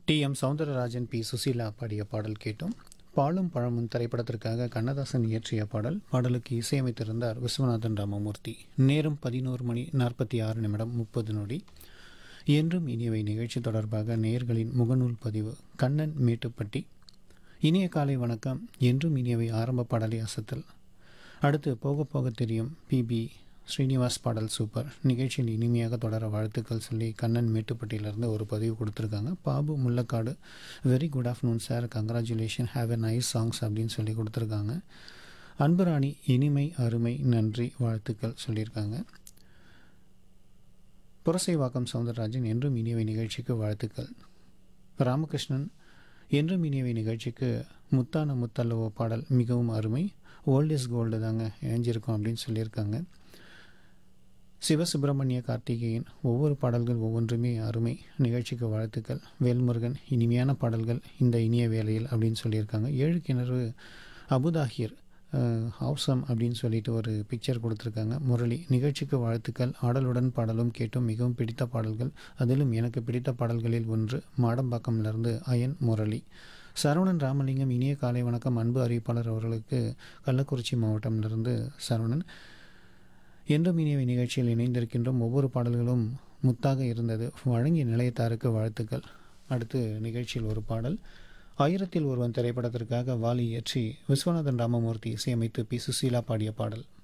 D M Soundararajan P Susheela பாடிய பாடல் கேட்டோம் பாலும் பழமும் திரைப்படத்திற்காக கண்ணதாசன் இயற்றிய பாடல் பாடலுக்கு இசையமைத்திருந்தார் விஸ்வநாதன் ராமமூர்த்தி நேரம் பதினோரு மணி நாற்பத்தி ஆறு நிமிடம் முப்பது நொடி என்றும் இனியவை நிகழ்ச்சி தொடர்பாக நேயர்களின் முகநூல் பதிவு கண்ணன் மேட்டுப்பட்டி இனிய காலை வணக்கம் என்றும் இனியவை ஆரம்ப பாடலை அசத்தல் அடுத்து போக போக தெரியும் பிபி ஸ்ரீனிவாஸ் பாடல் சூப்பர் நிகழ்ச்சியில் இனிமையாக தொடர வாழ்த்துக்கள் சொல்லி கண்ணன் மேட்டுப்பட்டியிலேருந்து ஒரு பதிவு கொடுத்துருக்காங்க Babu Mullakadu very good afternoon sir congratulation have a nice songs அப்படின்னு சொல்லி கொடுத்துருக்காங்க அன்புராணி இனிமை அருமை நன்றி வாழ்த்துக்கள் சொல்லியிருக்காங்க புரசைவாக்கம் சவுந்தரராஜன் என்றும் இனியவை நிகழ்ச்சிக்கு வாழ்த்துக்கள் ராமகிருஷ்ணன் என்றும் இனியவை நிகழ்ச்சிக்கு முத்தான முத்தல்லவோ பாடல் மிகவும் அருமை ஓல்ட் இஸ் கோல்டு தாங்க இணைஞ்சிருக்கோம் அப்படின்னு சொல்லியிருக்காங்க சிவசுப்பிரமணிய கார்த்திகேயன் ஒவ்வொரு பாடல்கள் ஒவ்வொன்றுமே அருமை நிகழ்ச்சிக்கு வாழ்த்துக்கள் வேல்முருகன் இனிமையான பாடல்கள் இந்த இனிய வேளையில் அப்படின்னு சொல்லியிருக்காங்க ஏழு கிணறு அபுதாஹிர் ஹவுசம் அப்படின்னு சொல்லிட்டு ஒரு பிக்சர் கொடுத்துருக்காங்க முரளி நிகழ்ச்சிக்கு வாழ்த்துக்கள் ஆடலுடன் பாடலும் கேட்டும் மிகவும் பிடித்த பாடல்கள் அதிலும் எனக்கு பிடித்த பாடல்களில் ஒன்று மாடம்பாக்கம்லேருந்து அயன் முரளி சரவணன் ராமலிங்கம் இனிய காலை வணக்கம் அன்பு அறிவிப்பாளர் அவர்களுக்கு கள்ளக்குறிச்சி மாவட்டத்திலிருந்து சரவணன் என்றும் இனியவை நிகழ்ச்சியில் இணைந்திருக்கின்றோம் ஒவ்வொரு பாடல்களும் முத்தாக இருந்தது வழங்கிய நிலையத்தாருக்கு வாழ்த்துக்கள் அடுத்து நிகழ்ச்சியில் ஒரு பாடல் ஆயிரத்தில் ஒருவன் திரைப்படத்திற்காக வாலி இயற்றி விஸ்வநாதன் ராமமூர்த்தி இசையமைத்து பி சுசீலா பாடிய பாடல்